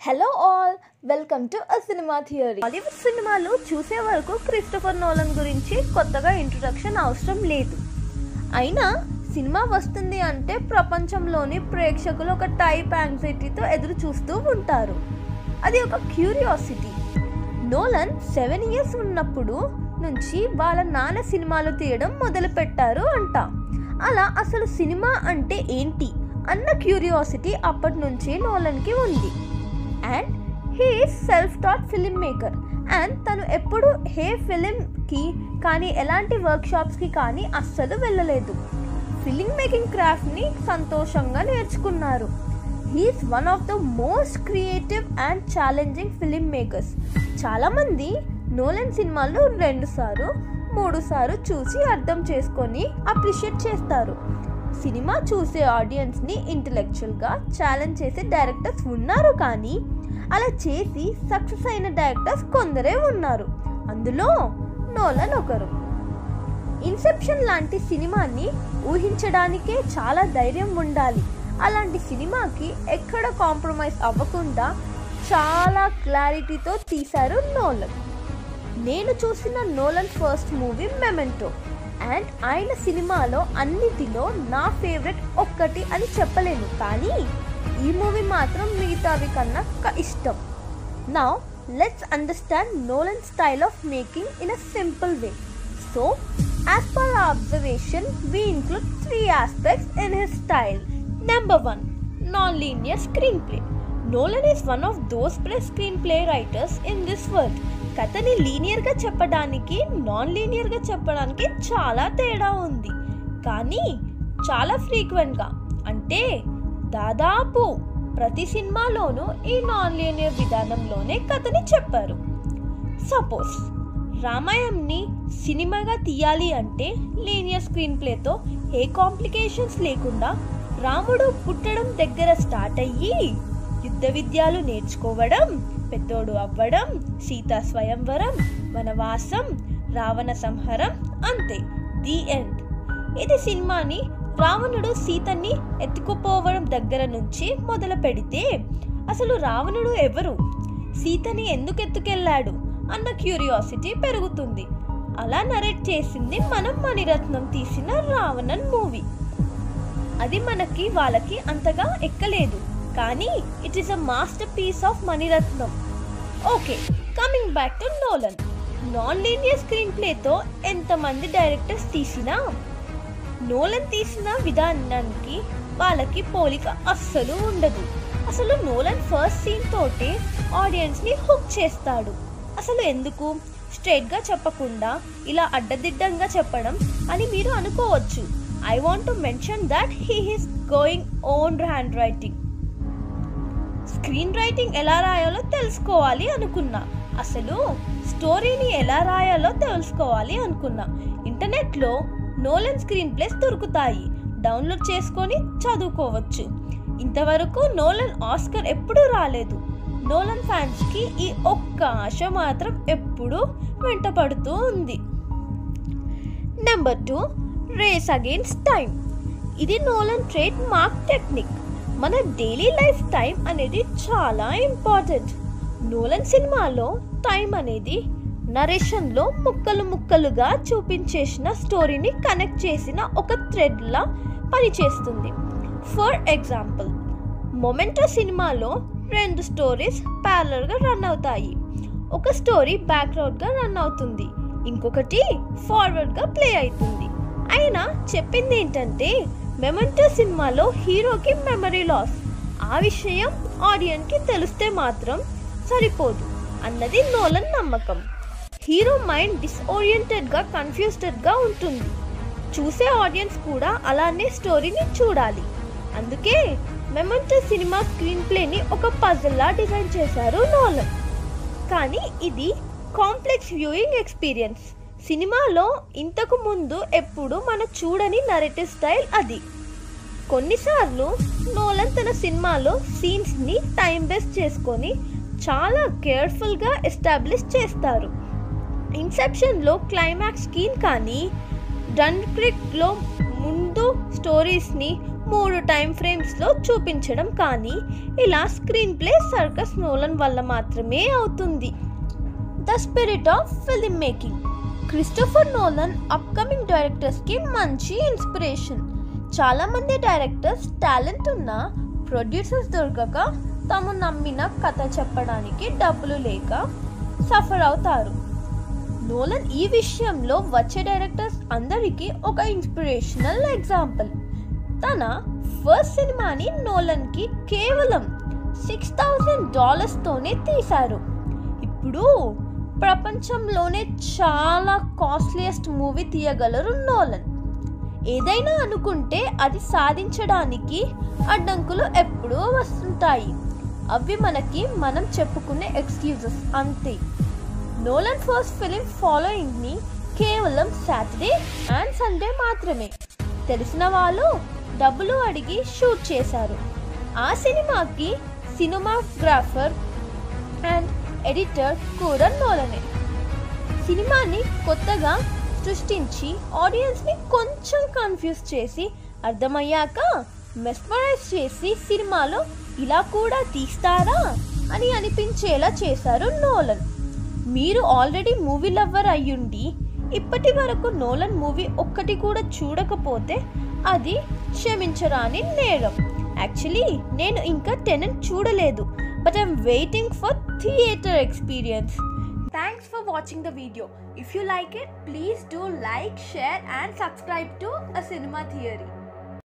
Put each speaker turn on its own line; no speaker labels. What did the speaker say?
Hello all welcome to a cinema theory Hollywood సినిమాలు చూసే వరకు క్రిస్టఫర్ నోలన్ గురించి కొత్తగా ఇంట్రొడక్షన్ అవసరం లేదు అయినా సినిమా వస్తుంది అంటే ప్రపంచంలోని ప్రేక్షకులు ఒక టైప్ యాంగ్జైటీతో ఎదురు చూస్తూ ఉంటారు అది ఒక క్యూరియాసిటీ నోలన్ సెవెన్ ఇయర్స్ ఉన్నప్పుడు నుంచి వాళ్ళ నాన్న సినిమాలు తీయడం మొదలుపెట్టారు అంట అలా అసలు సినిమా అంటే ఏంటి అన్న క్యూరియాసిటీ అప్పటి నుంచి నోలన్కి ఉంది and he self taught film maker and తను ఎప్పుడు హే ఫిలింకి కానీ ఎలాంటి వర్క్షాప్స్కి కానీ అస్సలు వెళ్ళలేదు ఫిలిం మేకింగ్ క్రాఫ్ట్ని సంతోషంగా నేర్చుకున్నారు he's one of the most creative and challenging film makers చాలామంది నోలన్ సినిమాలు రెండు సార్లు మూడు సార్లు చూసి అర్థం చేసుకొని అప్రిషియేట్ చేస్తారు సినిమా చూసే ఆడియన్స్ని ఇంటలెక్చువల్గా ఛాలెంజ్ చేసే డైరెక్టర్స్ ఉన్నారు కానీ అలా చేసి సక్సెస్ అయిన డైరెక్టర్స్ కొందరే ఉన్నారు అందులో నోలన్ ఒకరు ఇన్సెప్షన్ లాంటి సినిమాని ఊహించడానికే చాలా ధైర్యం ఉండాలి అలాంటి సినిమాకి ఎక్కడ కాంప్రమైజ్ అవ్వకుండా చాలా క్లారిటీతో తీశారు నోలన్ నేను చూసిన Nolan first movie Memento and ఆయన సినిమాలో అన్నిటిలో నా ఫేవరెట్ ఒక్కటి అని చెప్పలేను కానీ ఈ మూవీ మాత్రం మిగతావి కన్నా క- ఇష్టం నా let's understand Nolan style of making in a simple way so as per observation we include three aspects in his style number one non linear screen play Nolan is one of those play screen play writers in this world కథని లీనియర్గా చెప్పడానికి non లీనియర్గా చెప్పడానికి చాలా తేడా ఉంది కానీ చాలా ఫ్రీక్వెంట్గా అంటే దాదాపు ప్రతి సినిమాలోనూ ఈ నాన్ లీనియర్ విధానంలోనే కథని చెప్పారు సపోజ్ రామాయణంని సినిమాగా తీయాలి అంటే లీనియర్ స్క్రీన్ ప్లేతో ఏ కాంప్లికేషన్స్ లేకుండా రాముడు పుట్టడం దగ్గర స్టార్ట్ అయ్యి యుద్ధ విద్యాలు నేర్చుకోవడం పెద్దోడు అవ్వడం సీతా స్వయంవరం వనవాసం రావణ సంహారం అంతే ది ఎండ్ ఇది సినిమాని రావణుడు సీతని ఎత్తుకుపోవడం దగ్గర నుంచి మొదలు పెడితే అసలు రావణుడు ఎవరు సీతని ఎందుకు ఎత్తుకెళ్ళాడు అన్న క్యూరియాసిటీ పెరుగుతుంది అలా నరేట్ చేసింది మనం మణిరత్నం తీసిన రావణన్ మూవీ అది మనకి వాళ్ళకి అంతగా ఎక్కలేదు కానీ it is a masterpiece of Mani Ratnam okay coming back to Nolan non linear screen ప్లేతో ఎంతమంది డైరెక్టర్స్ తీసినా నోలన్ తీసిన విధానానికి వాళ్ళకి పోలిక అస్సలు ఉండదు అసలు నోలన్ ఫస్ట్ సీన్ తోటే ఆడియన్స్ని హుక్ చేస్తాడు అసలు ఎందుకు స్ట్రైట్గా చెప్పకుండా ఇలా అడ్డదిడ్డంగా చెప్పడం అని మీరు అనుకోవచ్చు I want to mention that he he's going own handwriting screen writing ఎలా రాయాలో తెలుసుకోవాలి అనుకున్నా అసలు స్టోరీని ఎలా రాయాలో తెలుసుకోవాలి అనుకున్నా ఇంటర్నెట్లో నోలన్ స్క్రీన్ ప్లేస్ దొరుకుతాయి డౌన్లోడ్ చేసుకొని చదువుకోవచ్చు ఇంతవరకు నోలన్ ఆస్కర్ ఎప్పుడూ రాలేదు నోలన్ ఫ్యాన్స్కి ఈ ఒక్క ఆశ మాత్రం ఎప్పుడూ వెంటపడుతూ ఉంది number two race against time ఇది నోలన్ ట్రేడ్ మార్క్ టెక్నిక్ మన డైలీ లైఫ్ టైం అనేది చాలా ఇంపార్టెంట్ నోలన్ సినిమాలో టైం అనేది నరేషన్లో ముక్కలు ముక్కలుగా చూపించేసిన స్టోరీని కనెక్ట్ చేసిన ఒక థ్రెడ్లా పనిచేస్తుంది ఫర్ ఎగ్జాంపుల్ మొమెంటో సినిమాలో రెండు స్టోరీస్ ప్యారలర్గా రన్ అవుతాయి ఒక స్టోరీ బ్యాక్గ్రౌండ్గా రన్ అవుతుంది ఇంకొకటి ఫార్వర్డ్గా ప్లే అవుతుంది అయినా చెప్పింది ఏంటంటే మెమెంటో సినిమాలో హీరోకి మెమరీ లాస్ ఆ విషయం ఆడియన్కి తెలిస్తే మాత్రం సరిపోదు అన్నది నోలన్ నమ్మకం హీరో మైండ్ డిస్ఓరియంటెడ్గా కన్ఫ్యూజ్డ్గా ఉంటుంది చూసే ఆడియన్స్ కూడా అలానే స్టోరీని చూడాలి అందుకే మెమెంటో సినిమా స్క్రీన్ ప్లేని ఒక పజల్లా డిజైన్ చేశారు నోలన్ కానీ ఇది కాంప్లెక్స్ వ్యూయింగ్ ఎక్స్పీరియన్స్ సినిమాలో ఇంతకు ముందు ఎప్పుడు మన చూడని నరేటివ్ స్టైల్ అది కొన్నిసార్లు నోలన్ తన సినిమాలో సీన్స్ని టైం బేస్ చేసుకొని చాలా కేర్ఫుల్గా ఎస్టాబ్లిష్ చేస్తారు ఇన్సెప్షన్లో క్లైమాక్స్ సీన్ కానీ డన్ క్రిక్లో ముందు స్టోరీస్ని మూడు టైం ఫ్రేమ్స్లో చూపించడం కానీ ఇలా స్క్రీన్ ప్లే సర్కస్ నోలన్ వల్ల మాత్రమే అవుతుంది the spirit of film making Christopher Nolan upcoming డైరెక్టర్స్కి మంచి ఇన్స్పిరేషన్ చాలామంది డైరెక్టర్స్ టాలెంట్ ఉన్న ప్రొడ్యూసర్స్ దొరకక తాము నమ్మిన కథ చెప్పడానికి డబ్బులు లేక సఫర్ అవుతారు నోలన్ ఈ విషయంలో వచ్చే డైరెక్టర్స్ అందరికీ ఒక ఇన్స్పిరేషనల్ ఎగ్జాంపుల్ తన ఫస్ట్ సినిమాని నోలన్కి కేవలం సిక్స్ థౌజండ్ డాలర్స్తోనే తీశారు ఇప్పుడు ప్రపంచంలోనే చాలా కాస్ట్లీయెస్ట్ మూవీ తీయగలరు నోలన్ ఏదైనా అనుకుంటే అది సాధించడానికి అడ్డంకులు ఎప్పుడూ వస్తుంటాయి అవి మనకి మనం చెప్పుకునే ఎక్స్క్యూజెస్ అంతే నోలన్ ఫస్ట్ ఫిలిం ఫాలోయింగ్ని కేవలం సాటర్డే అండ్ సండే మాత్రమే తెలిసిన వాళ్ళు డబ్బులు అడిగి షూట్ చేశారు ఆ సినిమాకి సినిమాగ్రాఫర్ అండ్ ఎడిటర్ కూడా నోలనే సినిమాని కొత్తగా సృష్టించి ఆడియన్స్ని కొంచెం కన్ఫ్యూజ్ చేసి అర్థమయ్యాక మెస్మరైజ్ చేసి సినిమాలో ఇలా కూడా తీస్తారా అని అనిపించేలా చేశారు నోలన్ మీరు ఆల్రెడీ మూవీ లవ్వర్ అయ్యుండి ఇప్పటి వరకు నోలన్ మూవీ ఒక్కటి కూడా చూడకపోతే అది క్షమించరాని నేరం యాక్చువల్లీ నేను ఇంకా టెనెంట్ చూడలేదు but I'm waiting for theatre experience Thanks for watching the video. If you like it, please do like, share and subscribe to A Cinema Theory.